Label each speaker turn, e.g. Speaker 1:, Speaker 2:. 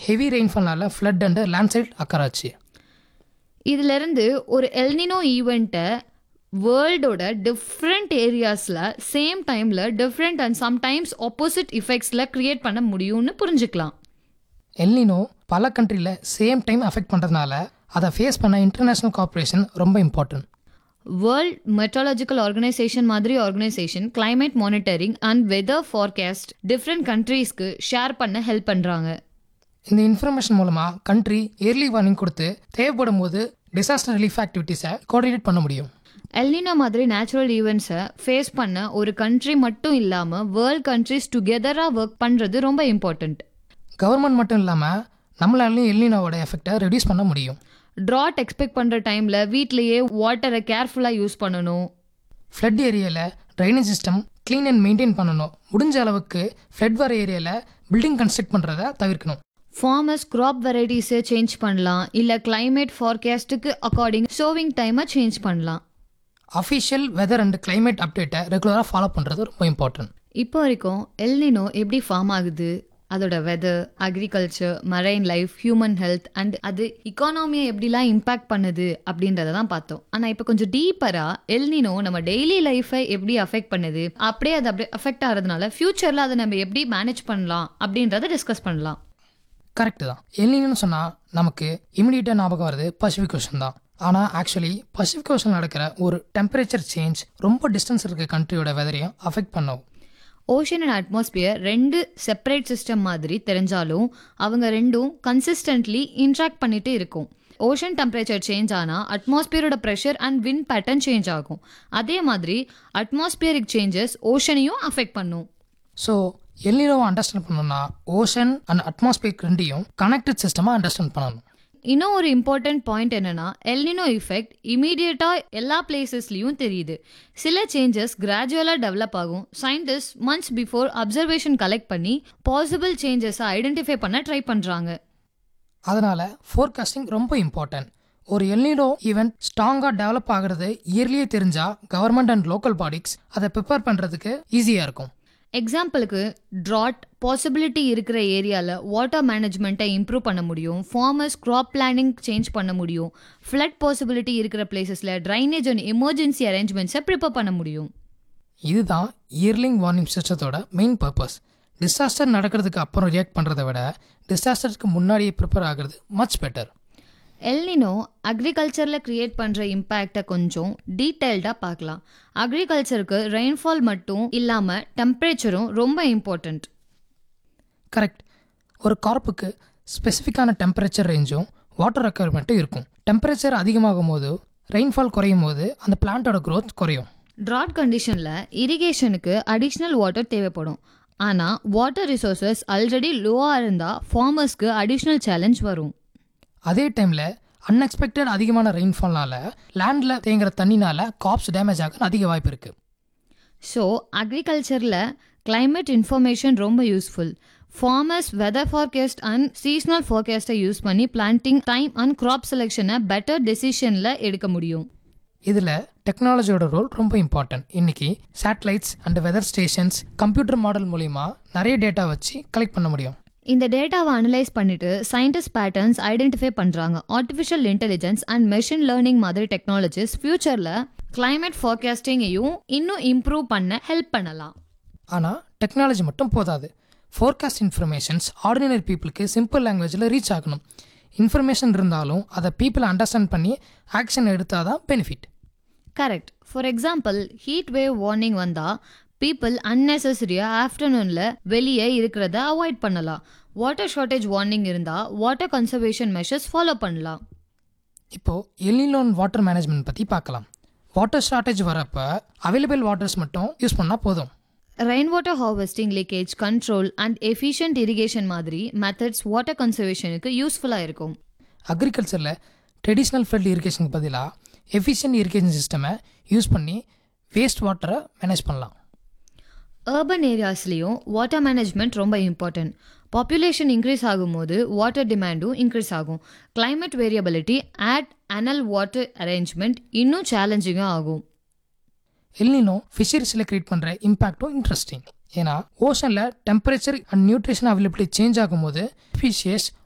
Speaker 1: heavy ரெயின்ஃபால்னால flood and landslide அக்கறாச்சு
Speaker 2: இதிலிருந்து ஒரு எல்னினோ ஈவெண்ட்டை வேர்ல்டோட டிஃப்ரெண்ட் ஏரியாஸில் சேம் டைமில் டிஃப்ரெண்ட் அண்ட் சம்டைம்ஸ் ஆப்போசிட் இஃபெக்ட்ஸில் க்ரியேட் பண்ண முடியும்னு புரிஞ்சுக்கலாம்
Speaker 1: எல்னினோ பல கண்ட்ரியில் சேம் டைம் அஃபெக்ட் பண்ணுறதுனால அதை ஃபேஸ் பண்ண இன்டர்நேஷ்னல் கார்ப்பரேஷன் ரொம்ப இம்பார்ட்டன்ட்
Speaker 2: வேர்ல்ட் மெட்ராலஜிக்கல் ஆர்கனைசேஷன் மாதிரி organisation climate monitoring and weather forecast different கண்ட்ரீஸ்க்கு ஷேர் பண்ண ஹெல்ப் பண்ணுறாங்க
Speaker 1: இந்த இன்ஃபர்மேஷன் மூலமாக கண்ட்ரி இயர்லி வார்னிங் கொடுத்து தேவைப்படும் போது டிசாஸ்டர் ரிலீஃப் ஆக்டிவிட்டீஸை கோஆர்டினேட் பண்ண முடியும்
Speaker 2: எல்னினோ மாதிரி நேச்சுரல் ஈவெண்ட்ஸை ஃபேஸ் பண்ண ஒரு கண்ட்ரி மட்டும் இல்லாமல் வேர்ல்ட் கண்ட்ரிஸ் டுகெதராக ஒர்க் பண்ணுறது ரொம்ப இம்பார்ட்டண்ட்
Speaker 1: கவர்மெண்ட் மட்டும் இல்லாமல் நம்மளாலையும் எல்னினோவோட எஃபெக்டை ரெடியூஸ் பண்ண முடியும்
Speaker 2: ட்ராட் எக்ஸ்பெக்ட் பண்ணுற டைமில் வீட்லேயே வாட்டரை கேர்ஃபுல்லாக யூஸ் பண்ணணும்
Speaker 1: ஃப்ளட் ஏரியாவில் drainage system clean and maintain பண்ணணும் முடிஞ்ச அளவுக்கு ஃப்ளட் வர ஏரியாவில் பில்டிங் கன்ஸ்ட்ரக்ட் பண்ணுறத தவிர்க்கணும்
Speaker 2: ஃபார்மர்ஸ் கிராப் வெரைட்டிஸை சேஞ்ச் பண்ணலாம் இல்லை climate forecastக்கு அக்கார்டிங் ஷோவிங் டைமை சேஞ்ச் பண்ணலாம்
Speaker 1: அஃபிஷியல் வெதர் அண்ட் climate அப்டேட்டை ரெகுலராக ஃபாலோ பண்ணுறது ரொம்ப இம்பார்ட்டன்ட்
Speaker 2: இப்போ வரைக்கும் எல்னினோ எப்படி ஃபார்ம் ஆகுது அதோட weather agriculture marine life human health and அது இக்கானமியை எப்படிலாம் இம்பாக்ட் பண்ணுது அப்படின்றத தான் பார்த்தோம் ஆனால் இப்போ கொஞ்சம் டீப்பராக எல்னினோ நம்ம டெய்லி லைஃபை எப்படி அஃபெக்ட் பண்ணுது அப்படியே அது அப்படியே அஃபெக்ட் ஆகிறதுனால ஃப்யூச்சரில் அதை நம்ம எப்படி மேனேஜ் பண்ணலாம் அப்படின்றத டிஸ்கஸ் பண்ணலாம்
Speaker 1: கரெக்டு தான் எல்னின்னு சொன்னால் நமக்கு இமிடியேட்டாக ஞாபகம் வருது பசிபிக் ஓஷன் தான் ஆனால் ஆக்சுவலி பசிபிக் ஓஷன் நடக்கிற ஒரு டெம்பரேச்சர் சேஞ்ச் ரொம்ப டிஸ்டன்ஸ் இருக்க கண்ட்ரியோட வெதரையும் அஃபெக்ட் பண்ணும்
Speaker 2: ஓஷன் அண்ட் அட்மாஸ்பியர் ரெண்டு செப்பரேட் சிஸ்டம் மாதிரி தெரிஞ்சாலும் அவங்க ரெண்டும் கன்சிஸ்டன்ட்லி இன்ட்ராக்ட் பண்ணிட்டு இருக்கும் ஓஷன் டெம்பரேச்சர் சேஞ்ச் ஆனால் அட்மாஸ்பியரோட pressure and wind pattern change ஆகும் அதே மாதிரி அட்மாஸ்பியரிக் சேஞ்சஸ் ஓஷனையும் அஃபெக்ட் பண்ணும்
Speaker 1: ஸோ எல்னினோவை அண்டர்ஸ்டாண்ட் பண்ணணும்னா ஓஷன் அண்ட் அட்மாஸ்பியர் ரெண்டையும் கனெக்டட் சிஸ்டமாக அண்டர்ஸ்டாண்ட் பண்ணணும்
Speaker 2: இன்னும் ஒரு இம்பார்ட்டன்ட் பாயிண்ட் என்னன்னா எல்னினோ இஃபெக்ட் இமீடியட்டாக எல்லா பிளேசஸ்லையும் தெரியுது சில சேஞ்சஸ் கிராஜுவலாக டெவலப் ஆகும் scientist months before observation collect பண்ணி பாசிபிள் சேஞ்சஸை ஐடென்டிஃபை பண்ண ட்ரை பண்ணுறாங்க
Speaker 1: அதனால் ஃபோர்காஸ்டிங் ரொம்ப இம்பார்ட்டன்ட் ஒரு எல்னினோ ஈவெண்ட் ஸ்ட்ராங்காக டெவலப் ஆகிறது இயர்லியே தெரிஞ்சால் கவர்மெண்ட் அண்ட் லோக்கல் பாடிஸ் அதை ப்ரிப்பேர் பண்ணுறதுக்கு ஈஸியாக இருக்கும்
Speaker 2: எக்ஸாம்பிளுக்கு ட்ராட் பாசிபிலிட்டி இருக்கிற ஏரியாவில் வாட்டர் மேனேஜ்மெண்ட்டை இம்ப்ரூவ் பண்ண முடியும் ஃபார்மர்ஸ் க்ராப் பிளானிங் சேஞ்ச் பண்ண முடியும் ஃப்ளட் பாசிபிலிட்டி இருக்கிற பிளேசஸில் ட்ரைனேஜ் அண்ட் எமர்ஜென்சி அரேஞ்ச்மெண்ட்ஸை ப்ரிப்பேர் பண்ண முடியும்
Speaker 1: இதுதான் இயர்லிங் வார்னிங் சிஸ்டத்தோட மெயின் பர்பஸ் டிசாஸ்டர் நடக்கிறதுக்கு அப்புறம் ரியாக்ட் பண்ணுறதை விட டிசாஸ்டருக்கு முன்னாடியே ப்ரிப்பேர் ஆகிறது மச் பெட்டர்
Speaker 2: எல்னினோ அக்ரிகல்ச்சரில் க்ரியேட் பண்ணுற இம்பேக்டை கொஞ்சம் டீட்டெயில்டாக பார்க்கலாம் அக்ரிகல்ச்சருக்கு ரெயின்ஃபால் மட்டும் இல்லாமல் டெம்பரேச்சரும் ரொம்ப இம்பார்ட்டண்ட்
Speaker 1: கரெக்ட் ஒரு கார்ப்புக்கு ஸ்பெசிஃபிக்கான டெம்பரேச்சர் ரேஞ்சும் வாட்டர் ரெக்குயர்மெண்ட்டும் இருக்கும் டெம்பரேச்சர் அதிகமாகும் போது ரெயின்ஃபால் குறையும் போது அந்த பிளான்ட்டோட growth குறையும்
Speaker 2: ட்ராட் கண்டிஷனில் இரிகேஷனுக்கு அடிஷ்னல் வாட்டர் தேவைப்படும் ஆனால் வாட்டர் ரிசோர்சஸ் ஆல்ரெடி லோவாக இருந்தால் ஃபார்மர்ஸ்க்கு அடிஷ்னல் சேலஞ்ச் வரும்
Speaker 1: அதே டைமில் அன்எக்ஸ்பெக்டட் அதிகமான ரெயின்ஃபால்னால லேண்டில் தேங்குற தண்ணினால காப்ஸ் டேமேஜ் ஆக அதிக வாய்ப்பு இருக்குது
Speaker 2: ஸோ அக்ரிகல்ச்சரில் climate இன்ஃபர்மேஷன் ரொம்ப useful farmers weather forecast and seasonal forecast-ஐ யூஸ் பண்ணி பிளான்டிங் டைம் அண்ட் crop செலெக்ஷனை பெட்டர் டெசிஷனில் எடுக்க முடியும்
Speaker 1: இதில் டெக்னாலஜியோட ரோல் ரொம்ப இம்பார்ட்டன்ட் இன்னைக்கு satellites and weather stations computer model மூலிமா நிறைய டேட்டா வச்சு கலெக்ட் பண்ண முடியும்
Speaker 2: இந்த டேட்டாவை அனலைஸ் பண்ணிட்டு சயின்டிஸ்ட் பேட்டர்ன்ஸ் ஐடென்டிஃபை பண்ணுறாங்க artificial intelligence and machine learning மாதிரி டெக்னாலஜிஸ் ஃபியூச்சரில் climate forecasting-ஐயும் இன்னும் இம்ப்ரூவ் பண்ண ஹெல்ப் பண்ணலாம்
Speaker 1: ஆனால் டெக்னாலஜி மட்டும் போதாது ஃபோர்காஸ்ட் இன்ஃபர்மேஷன்ஸ் ஆர்டினரி பீப்புளுக்கு சிம்பிள் லாங்குவேஜில் ரீச் ஆகணும் இன்ஃபர்மேஷன் இருந்தாலும் அதை பீப்புள் அண்டர்ஸ்டாண்ட் பண்ணி ஆக்ஷன் எடுத்தால் தான் benefit
Speaker 2: correct for example heat wave warning வந்தால் பீப்புள் அன்னெசரியாக ஆஃப்டர்நூனில் வெளியே இருக்கிறத அவாய்ட் பண்ணலாம் வாட்டர் ஷார்ட்டேஜ் வார்னிங் இருந்தால் வாட்டர் கன்சர்வேஷன் மெஷர்ஸ் ஃபாலோ பண்ணலாம்
Speaker 1: இப்போது எல்லிலோன் வாட்டர் மேனேஜ்மெண்ட் பற்றி பார்க்கலாம் வாட்டர் ஷார்ட்டேஜ் வரப்போ அவைலபிள் வாட்டர்ஸ் மட்டும் யூஸ் பண்ணால் போதும்
Speaker 2: rain water harvesting leakage control and efficient irrigation மாதிரி மெத்தட்ஸ் வாட்டர் கன்சர்வேஷனுக்கு யூஸ்ஃபுல்லாக இருக்கும்
Speaker 1: அக்ரிகல்ச்சரில் ட்ரெடிஷ்னல் ஃப்ளட் இரிகேஷனுக்கு பதிலாக எஃபிஷியன்ட் இரிகேஷன் சிஸ்டமை யூஸ் பண்ணி வேஸ்ட் வாட்டரை மேனேஜ் பண்ணலாம்
Speaker 2: அர்பன் ஏரியாஸ்லேயும் வாட்டர் மேனேஜ்மெண்ட் ரொம்ப இம்பார்ட்டன்ட் பாப்புலேஷன் இன்க்ரீஸ் ஆகும்போது வாட்டர் டிமாண்டும் இன்க்ரீஸ் ஆகும் climate வேரியபிலிட்டி ஆட் அனல் வாட்டர் அரேஞ்ச்மெண்ட் இன்னும் சேலஞ்சிங்காக ஆகும்
Speaker 1: எல்னினோ ஃபிஷரிஸில் கிரியேட் பண்ணுற இம்பாக்டும் இன்ட்ரெஸ்டிங் ஏன்னா ஓஷனில் temperature and nutrition availability change ஆகும்போது ஃபிஷியஸ்